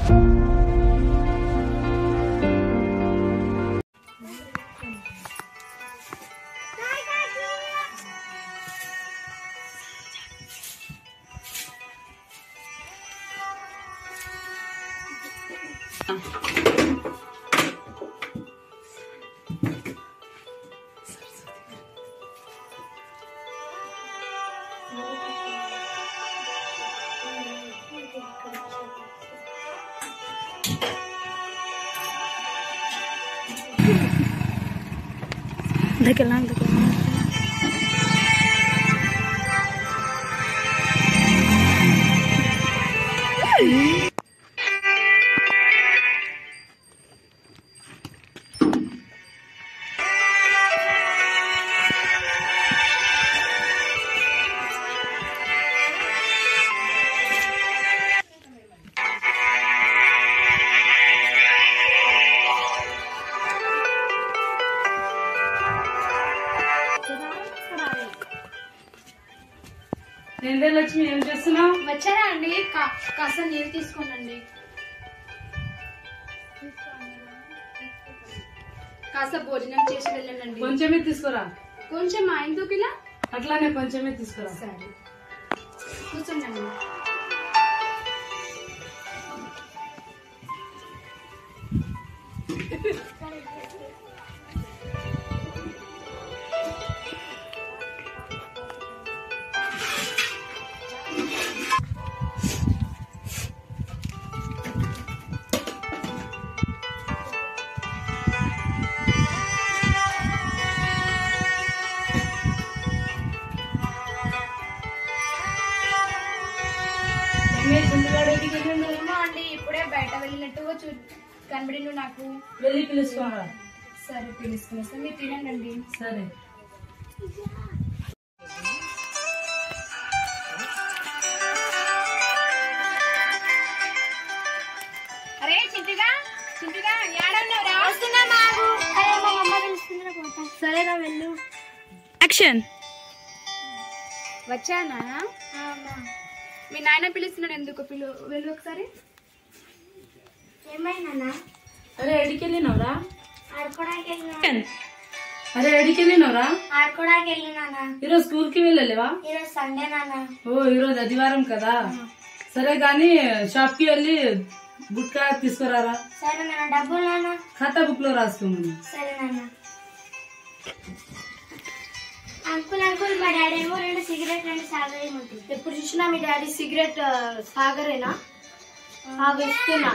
దగ్గర దగ్గర ఏంటే లక్ష్మి ఏం చేస్తున్నావు వచ్చారా అండి కా- కాస్త నీళ్ళు తీసుకోనండి కాస్త భోజనం చేసి వెళ్ళండి కొంచెమే తీసుకురా కొంచెం మా ఎందుకు ఇలా అట్లానే కొంచెమే తీసుకురా సరే కూర్చోండి ఏమే చింతగాడు ఇంటికి వెళ్ళిండు? ఏమో అండి ఇప్పుడే బయట వెళ్ళినట్టు చూ కనబడిండు నాకు వెళ్ళి పిలుచుకోరా సరే పిలుసుకుని వస్తాం మీరు తినండి సరే అరే చింటిగా చింటిగా ఏడన్నావురా వస్తున్నా మాకు అరే మా అమ్మ పిలుస్తుందిరా పోతా సరేరా వెళ్ళు యాక్షన్ వచ్చానా మీ నాయన పిలుస్తున్నాడు ఎందుకు పిలు వెళ్ళు ఒకసారి ఏమైనా అరే ఎడికి వెళ్ళినవరా ఆడుకోవడానికి వెళ్ళినా అరే ఎడికి వెళ్ళినవరా ఆడుకోవడానికి వెళ్ళినా ఈరోజు స్కూల్ కి వెళ్ళలేవా ఈరోజు సండే నాన్న ఓ ఈరోజు ఆదివారం కదా సరే గాని షాప్ కి వెళ్ళి బుక్ తీసుకురారా సరే నాన్న డబ్బులు నాన్న ఖాతా బుక్ లో రాసుకోమని సరే నాన్న అంకుల్ అంకుల్ మా డాడీ ఏమో రెండు సిగరెట్ రెండు సాగర్ ఏమంటుంది ఎప్పుడు చూసినా మీ డాడీ సిగరెట్ సాగరేనా ఇస్తున్నా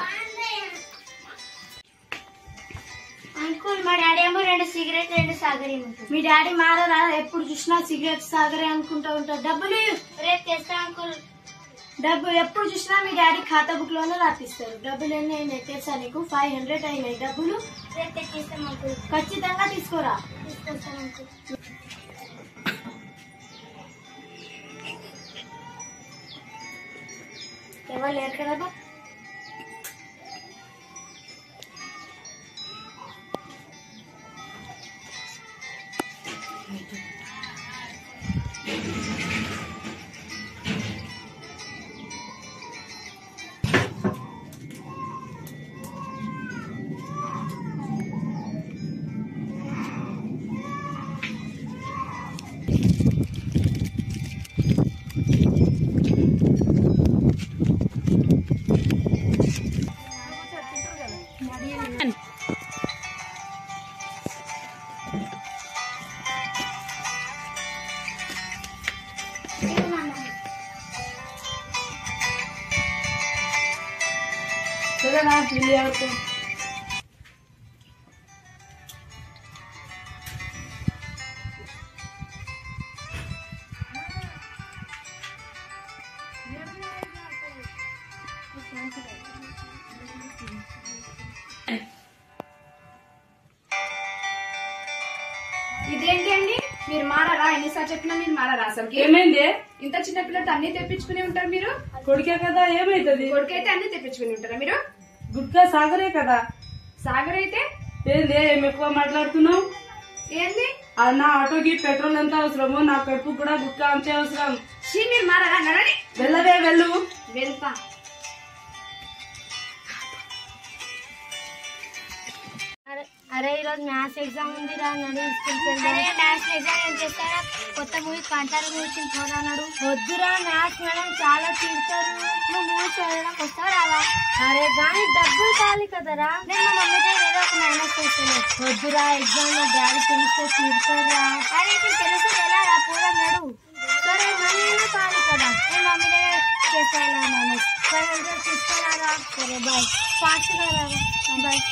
అంకుల్ మా డాడీ ఏమో రెండు సిగరెట్ రెండు సాగర్ ఏమంటుంది మీ డాడీ మారరా ఎప్పుడు చూసినా సిగరెట్ సాగరే అనుకుంటా ఉంటారు డబ్బులు ఇవ్వు. రేపు తెస్తా అంకుల్ డబ్బు ఎప్పుడు చూసినా మీ డాడీ ఖాతా బుక్ లోనే రాపిస్తారు డబ్బులు ఎన్ని అయినాయి తెలుసా నీకు ఫైవ్ హండ్రెడ్ అయినాయి డబ్బులు రేపు తెచ్చిస్తాం అంకుల్ ఖచ్చితంగా తీసుకోరా తీసుకొస్తాం అంకుల్ ఎవరు లేరు కదా బా? సరేనా వెళ్ళి ఆడుకో ఇదేంటి అండి మీరు మారారా ఎన్నిసార్లు చెప్పినా మీరు మారారా అసలు ఏమైంది ఇంత చిన్న పిల్లలతో అన్ని తెప్పించుకుని ఉంటారు మీరు కొడుకే కదా ఏమైతుంది కొడుకైతే అన్ని తెప్పించుకుని ఉంటారా మీరు గుట్కా సాగరే కదా సాగర్ అయితే ఏంది ఏం ఎక్కువ మాట్లాడుతున్నావు ఏంది ఆ నా ఆటోకి పెట్రోల్ ఎంత అవసరమో నా కడుపు కూడా గుట్కా అంతే అవసరం షీ మీరు మారారా నడని వెళ్ళవే వెళ్ళు వెళ్తా అరే ఈరోజు మ్యాథ్స్ ఎగ్జామ్ ఉంది రా నడు స్కూల్కి అరే మ్యాథ్స్ ఎగ్జామ్ ఏం చేస్తారా కొత్త మూవీ కాంతార మూవీ పోరాడు వద్దురా మ్యాథ్స్ మేడం చాలా తిడతారు నువ్వు మూవీ చూడడానికి వస్తావు రావా అరే దాని డబ్బులు కావాలి కదరా నేను మా మమ్మీ దగ్గర ఏదో ఒక మైనస్ చేస్తాను వద్దురా ఎగ్జామ్ లో డాడీ తెలిస్తే తిడతారా అరే నీకు తెలుసు ఎలా రా పోదాం నడు సరే మనీ కావాలి కదా నేను మమ్మీ దగ్గర చేస్తాను మైనస్ ఫైవ్ హండ్రెడ్ తీసుకురారా సరే బాయ్ ఫాస్ట్గా రా బాయ్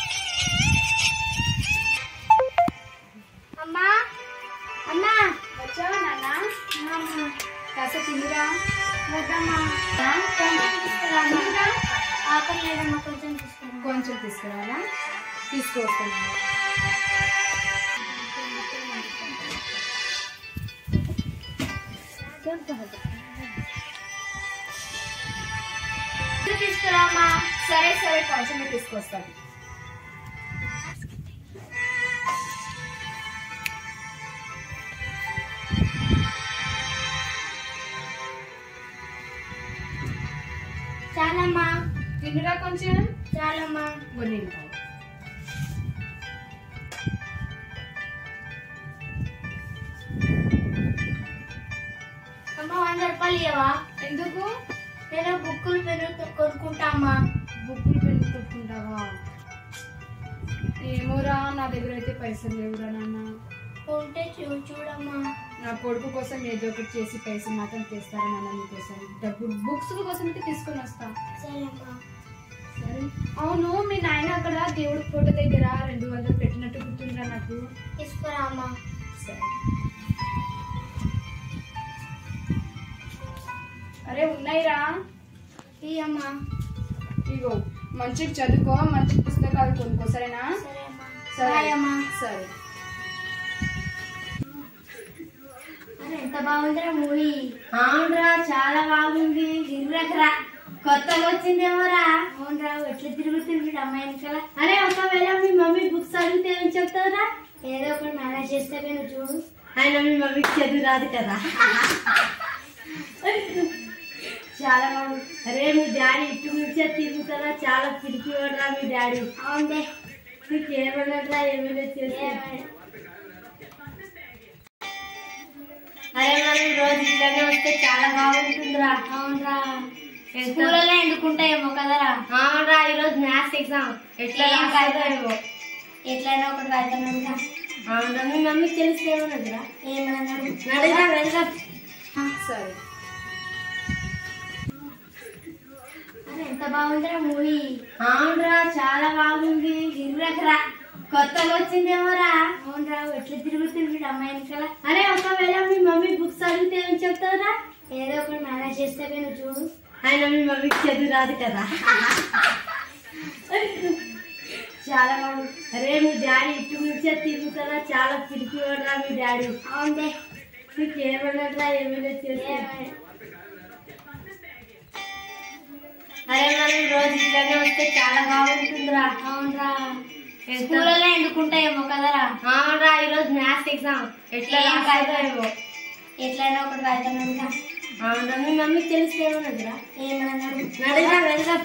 అమ్మా అమ్మా వచ్చావా నాన్న అమ్మా కాస్త తిందిరా వద్దమ్మా కొంచెం తీసుకురామ్మా ఆకలి లేదమ్మా కొంచెం తీసుకురా కొంచెం తీసుకురావాలా తీసుకొస్తాను తీసుకురామ్మా సరే సరే కొంచెమే తీసుకొస్తాను చాలమ్మా తిండిరా కొంచెం చాలమ్మా కొన్ని అమ్మ వంద రూపాయలు ఇవ్వవా ఎందుకు నేను బుక్కులు పెన్ను కొనుక్కుంటా అమ్మా బుక్కులు పెళ్లి కొట్టుకుంటావా ఏమోరా నా దగ్గర అయితే పైసలు లేవురా నాన్న ఉంటే చూ చూడమ్మా నా కొడుకు కోసం ఏదో ఒకటి చేసి పైసలు మాత్రం తెస్తారా నాన్న మీకోసం డబ్బులు బుక్స్ కోసం అయితే తీసుకొని వస్తా సరే అమ్మా సరే అవును మీ నాయన అక్కడ దేవుడి ఫోటో దగ్గర రెండు వందలు పెట్టినట్టు గుర్తుందిరా నాకు తీసుకురా అమ్మా సరే అరే ఉన్నాయిరా ఈ అమ్మా ఇగో మంచిగా చదువుకో మంచి పుస్తకాలు కొనుక్కో సరేనా సరే అమ్మా సరే బాయ్ అమ్మా సరే అరే ఎంత బాగుందిరా మూవీ అవునరా చాలా బాగుంది గిర్రకరా కొత్తగా వచ్చిందేమోరా అవునరా ఎట్లా తిరుగుతుంది అమ్మాయి వెనకాల అరే ఒకవేళ మీ మమ్మీ బుక్స్ అడిగితే ఏం చెప్తావురా ఏదో ఒకటి మేనేజ్ చేస్తే నేను చూడు ఆయన మీ మమ్మీకి చదువు రాదు కదా చాలా బాగుంది అరే మీ డాడీ ఇటు నుంచే తిరుగుతారా చాలా పిలిపివాడరా మీ డాడీ అవునే నీకు ఏమన్నారా ఏమైనా చేస్తే అరే మనం రోజు ఇట్లానే వస్తే చాలా బాగుంటుందిరా అవునరా స్కూల్లో ఎందుకుంటాయేమో కదరా అవునరా ఈరోజు మ్యాథ్స్ ఎగ్జామ్ ఎట్లా రాస్తాయేమో ఎట్లయినా ఒకటి రాద్దామంటా అవునరా మీ మమ్మీకి తెలిస్తే ఏమన్నదిరా ఏమన్నా నడుగా వెళ్దాం సరే అరే ఎంత బాగుందిరా మూవీ అవునరా చాలా బాగుంది గిర్రకరా కొత్తగా వచ్చిందేమోరా అవునరా ఎట్లా తిరుగుతుంది అమ్మాయి వెనకాల అరే ఒకవేళ మీ మమ్మీ బుక్స్ అడిగితే ఏం చెప్తావురా ఏదో ఒకటి మేనేజ్ చేస్తే నేను చూడు ఆయన మీ మమ్మీకి చదువు రాదు కదా చాలా బాగుంది అరే మీ డాడీ ఇటు నుంచే తిరుగుతారా చాలా పిలిపివాడరా మీ డాడీ అవునే నీకు ఏమన్నారా ఏమైనా చేస్తే అరే మనం రోజు ఇట్లానే వస్తే చాలా బాగుంటుందిరా అవునరా స్కూల్లో ఎందుకుంటాయేమో కదరా అవునరా ఈరోజు మ్యాథ్స్ ఎగ్జామ్ ఎట్లా రాస్తాయేమో ఎట్లయినా ఒకటి రాద్దామంటా అవునరా మీ మమ్మీకి తెలిస్తే ఏమన్నదిరా ఏమన్నా నడుగా వెళ్దాం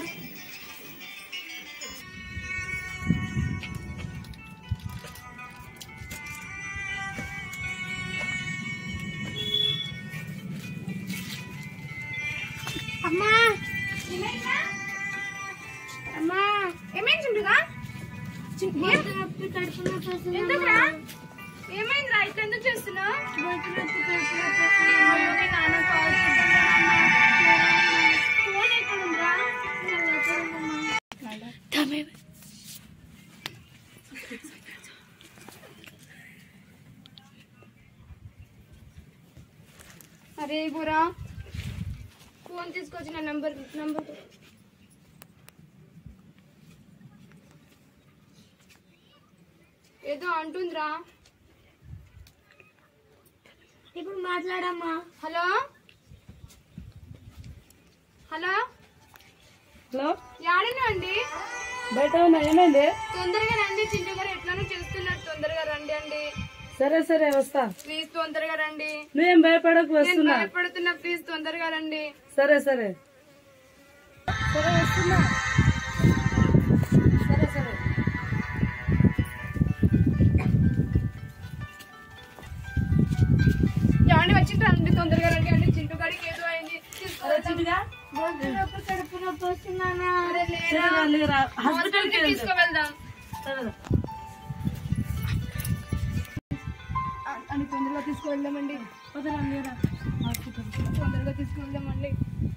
అమ్మా అమ్మా ఏమైంది చింటుగా గొంతు నొప్పి కడుపు నొప్పి వస్తుంది ఎందుకురా ఏమైందిరా ఇట్లా ఎందుకు చేస్తున్నావు గొంతు నొప్పి కడుపు నొప్పి వస్తుంది మీ నాన్న కాల్ చేద్దాం ఫోన్ ఎక్కడ ఉందిరా అరే బురా ఫోన్ తీసుకొచ్చి నా నంబర్ నంబర్ ఏదో అంటుందిరా ఇప్పుడు మాట్లాడమ్మా హలో హలో హలో యాడనా అండి బయట ఉన్నా ఏమైంది తొందరగా రండి చింటూ గారు ఎట్లానో చేస్తున్నారు తొందరగా రండి అండి సరే సరే వస్తా ప్లీజ్ తొందరగా రండి నువ్వేం భయపడకు నేను వస్తున్నా భయపడుతున్నా ప్లీజ్ తొందరగా రండి సరే సరే సరే వస్తున్నా సరే సరే వస్తున్నానా సరేరా, లేరా హాస్పిటల్కి వెళ్దాం తీసుకువెళ్దాం సరేరా అని తొందరగా తీసుకువెళ్దామండి వదరా లేరా హాస్పిటల్ తొందరగా తీసుకువెళ్దామండి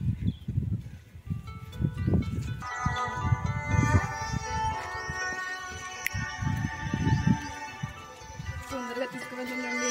తొందరగా తీసుకువెళ్దామండి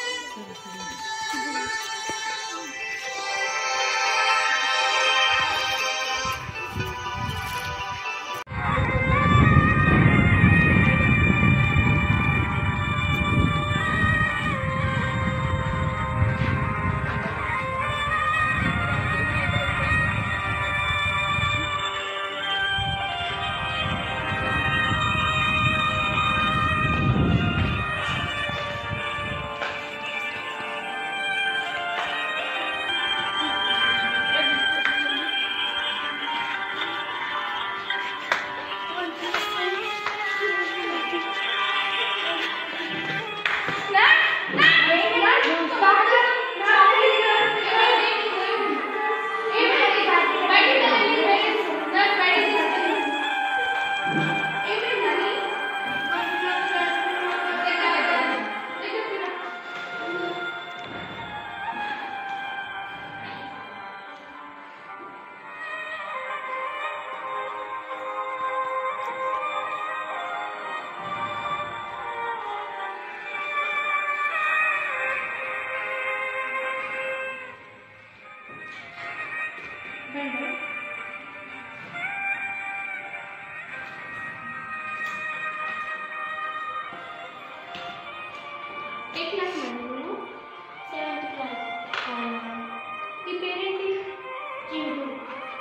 ఏ క్లాస్ మేడం నువ్వు సెవెంత్ క్లాస్ ఈ పేరేంటి చింటూ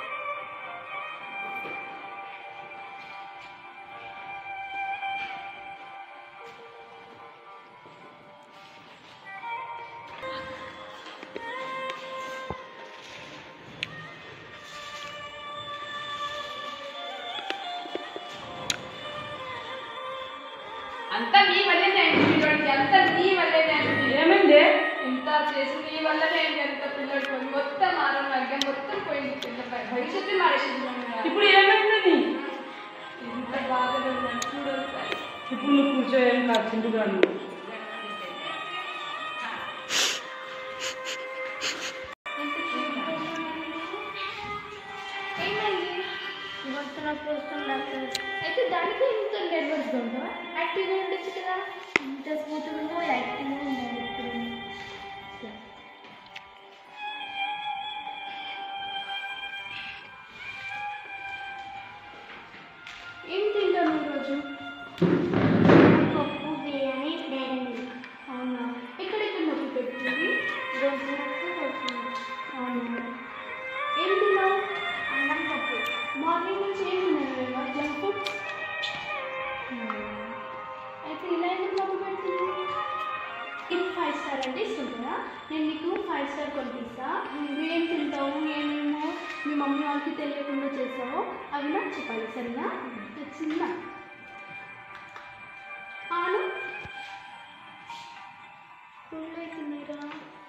అంతా నీ వల్లనే అయింది పిల్లోడికి అంతా నీ వల్లనే అయింది ఏమైంది ఇంత చేసి నీ వల్లనే అయింది అంత పిల్లోడికి మొత్తం ఆరోగ్యం మొత్తం పోయింది పిల్ల భవిష్యత్తు మారేసింది మమ్మల్ని. ఇప్పుడు ఏమైంది ఎంత బాధగా ఉందని చూడు ఒకసారి. ఇప్పుడు నువ్వు కూర్చో ఏం కాదు చింటుగాడు ఏమైంది గొంతు నొప్పి వస్తుంది డాక్టర్ అయితే దానికి ఇంత నెర్వస్గా ఉంటావా యాక్టివ్గా ఉండొచ్చు కదా ఇంత స్మూత్ ఉందో యాక్టివ్గా ఉండాలి ఇప్పుడు ఏం తింటావు నువ్వు రోజు పప్పు బిర్యానీ డైరీ మిల్క్ అవునా ఎక్కడెక్కడ నొప్పి పెడుతుంది గొంతు నొప్పి వస్తుంది అవునా ఏం తిన్నావు అన్నం పప్పు మార్నింగ్ నుంచి ఏం తిన్నావు జంక్ ఫుడ్ అయితే ఇలా ఎందుకు నొప్పి పెడుతుంది ఇది ఫైవ్ స్టార్ అంటే ఇస్తుంటారా నేను నీకు ఫైవ్ స్టార్ కొనిపిస్తా నువ్వు ఏం తింటావు ఏమేమో మీ మమ్మీ వాళ్ళకి తెలియకుండా చేసావో అవి నాకు చెప్పాలి సరేనా చిన్న ఆను ఫుల్ అవుతున్నాయిరా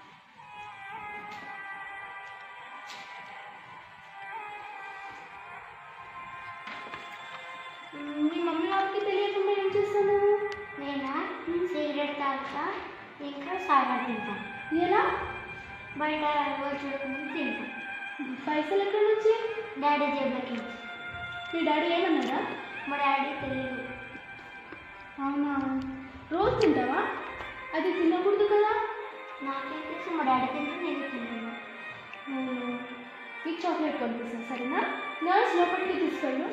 మీ మమ్మీ వాళ్ళకి తెలియకుండా ఏం చేస్తాను నేనా సిగరెట్ తాగుతా ఇంకా సారా తింటా ఎలా బయట ఎవరు చూడకుండా తింటా పైసలు ఎక్కడి నుంచి డాడీ జేబులకి ఇచ్చి. మీ డాడీ ఏమన్నారా మా డాడీ తెలియదు అవునా రోజు తింటావా అది తినకూడదు కదా నాకేం తెలుసు మా డాడీ తింటే నేను తింటున్నా అవునా నీకు చాక్లెట్ పంపిస్తా సరేనా నర్స్ లోపలికి తీసుకెళ్ళు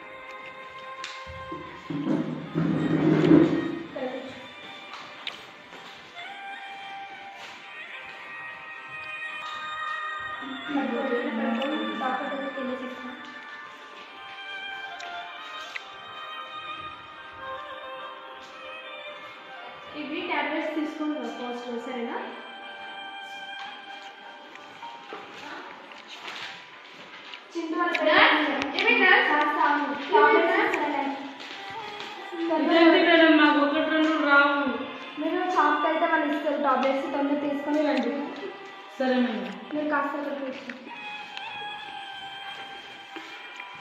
డాక్టర్ దగ్గర తెలియజేస్తాను ఇవి టాబ్లెట్స్ తీసుకొని రా పోస్ట్ సరేనా చింటూ ఇదేంటి మేడం మాకు ఒకటి రెండు రావు మీరు షాప్కి వెళ్తే వాళ్ళు ఇస్తారు టాబ్లెట్స్ తొందర తీసుకొని రండి సరే మేడం మీరు కాస్త అక్కడ కూర్చోండి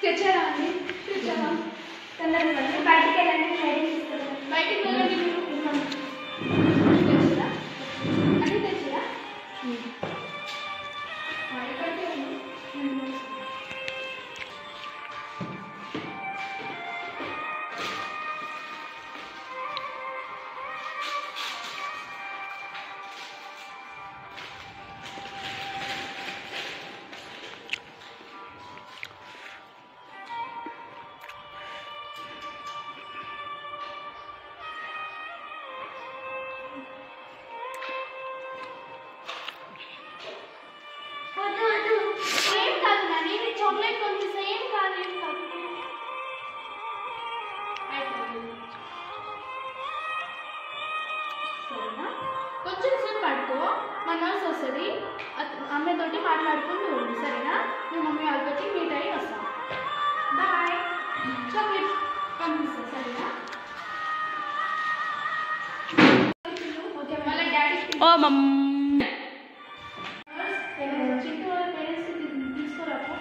తెచ్చారా అండి తెచ్చారా తొందరగా బయటికి వెళ్ళండి మేడం తీసుకెళ్ళండి బయటికి వెళ్ళండి మీరు తెచ్చిరా అన్నీ తెచ్చిరా ఆ, ఇక్కడికే ఉంది. నేను వద్దు వద్దు ఏం కాదు నాని నేను చాక్లెట్ కొనిపిస్తా ఏం కాదు ఏం కాదు అయిపోయింది. సరేనా కొంచెం సేపు పడుకో మా నర్స్ వస్తుంది అమ్మతోటి మాట్లాడుకుంటూ ఉండు సరేనా మీ మమ్మీ వాళ్ళతోటి మీట్ అయ్యి వస్తాం బాయ్ చాక్లెట్ పంపిస్తా సరేనా ఓకే మళ్ళీ డాడీ ఓ మమ్ చింటూ వాళ్ళ పేరెంట్స్ తీసుకురాపో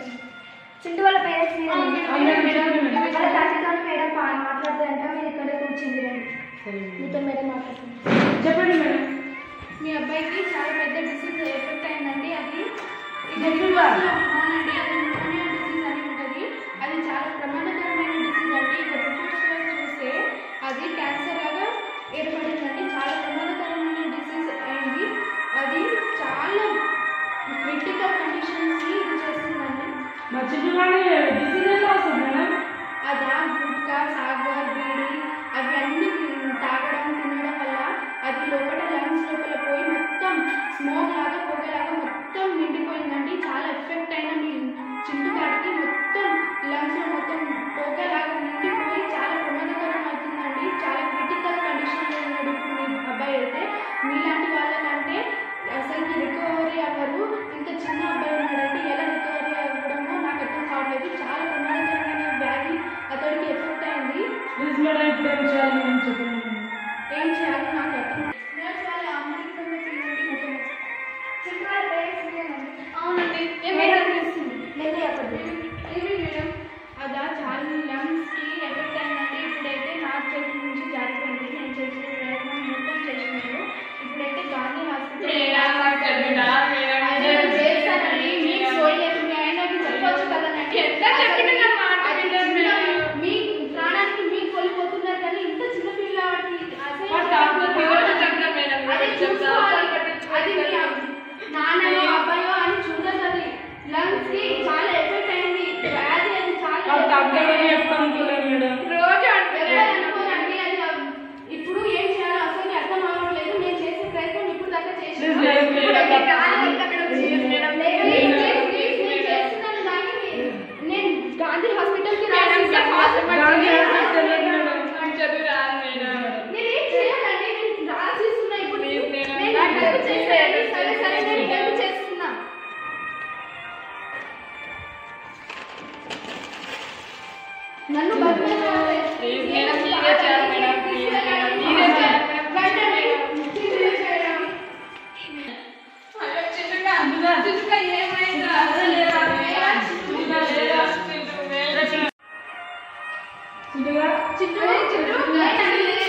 చింటూ వాళ్ళ పేరెంట్స్ మేడం, మేడం. వాళ్ళ తాతతో మేడం మాట్లాడుతుందంట మీరు ఇక్కడ కూర్చుంది రండి మీతో మేడం మాట్లాడుతుంది చెప్పండి మేడం మీ అబ్బాయికి చాలా పెద్ద డిసీజ్ ఎఫెక్ట్ అయిందండి అది ఇది Epstein-Barr? అవునండి అది న్యూమోనియా డిసీజ్ అని ఉంటుంది అది చాలా ప్రమాదకరమైన డిసీజ్ అండి ఇక రిపోర్ట్స్లో చూస్తే అది క్యాన్సర్ లాగా ఏర్పడిందండి చాలా ప్రమాదకరమైన డిసీజ్ అయింది అది చాలా క్రిటికల్ కండిషన్స్ని ఇది చేస్తుందండి మా చిట్టుగానే డిసీజ్ ఎట్లా వస్తుంది మేడం అదా గుట్కా సాగర్ బీడి అవి అన్ని తాగడం తినడం వల్ల అది లోపల లంగ్స్ లోపల పోయి మొత్తం స్మోక్ లాగా పొగలాగా మొత్తం నిండిపోయిందండి చాలా ఎఫెక్ట్ అయిన మీ చింటుగాడికి మొత్తం లంగ్స్లో మొత్తం పొగలాగా నిండిపోయి చాలా ప్రమాదకరం అవుతుందండి చాలా క్రిటికల్ కండిషన్లో ఉన్నాడు ఇప్పుడు మీ అబ్బాయి అయితే మీలాంటి వాళ్ళకంటే అసలుకి రికవరీ అవ్వరు ఇంత చిన్న అబ్బాయి ఉన్నాడండి ఎలా రికవరీ అవ్వడమో నాకు అర్థం కావట్లేదు చాలా ప్రమాదకరమైన వ్యాధి అతడికి ఎఫెక్ట్ అయింది ప్లీజ్ మేడం ఇప్పుడు ఏం చేయాలి మేడం చెప్పండి మేడం. ఏం చేయాలో నాకు అర్థం నర్స్ వాళ్ళ అమ్మాయికి సంబంధించిందండి ఓకే చింటూ వాళ్ళ పేరెంట్స్ అవునండి ఏం మేడం మేడం తెలుస్తుంది నేను చెప్పండి ఏమి మేడం అదా చాలా లంగ్స్కి ఎఫెక్ట్ అయిందండి ఇప్పుడైతే నా చేతి నుంచి జారిపోయింది నేను చేసిన ప్రయత్నం మొత్తం చేసినాను ఇప్పుడైతే గాంధీ హాస్పిటల్ అదే నేను చేస్తానండి మీకు సోయి లేదు మీ ఆయనకి చెప్పొచ్చు కదనండి ఎంత చెప్పినా నా మాట అది వినరు చిన్న- మేడం. మీ ప్రాణానికి మీకు కోల్పోతున్నారు కానీ ఇంత చిన్న పిల్లవాడికి అసలు మా డాక్టర్ ఎవరు చెప్తారు మేడం? అది చూసుకోవాలి అది మీ అబ్- నాన్నయో అబ్బాయో అని చూడదండి లంగ్స్ కి చాలా ఎఫెక్ట్ అయింది వ్యాధి అది చాలా వాళ్ళు effect తగ్గదని అయింది. చెప్తానుకోలేదు మేడం రోజు ఎవరైనా అనుకోనండి అది అబ్- ఇప్పుడు ఏం చేయాలో అసలు అర్థం అవ్వట్లేదు నేను చేసే ప్రయత్నం ఇప్పుడు దాకా చేసి Please, లేదు, మేడం. నేను గాంధీ హాస్పిటల్ కి గాంధీ హాస్పిటల్ మేడం నేనేం చేయాలండి నేను రాసిస్తున్నా ఇప్పుడు Please, మేడం. నేను నాకు హెల్ప్ help చేసేయండి చేయండి. సరే సరే నేను హెల్ప్ చేస్తున్నా నన్ను బతిమాలాలి. Please, మేడం, మీరే చేయాలి మేడం. Please, మేడం, మీరే చేయాలి మేడం. వెంటనే మీరే చేయాలి. చిట్టుగా ఏమైందా? అదే లేదా? ఏరా, చిట్టుగా లేదా? చిట్టుగా చిట్టు చిట్టు బయట లేదు.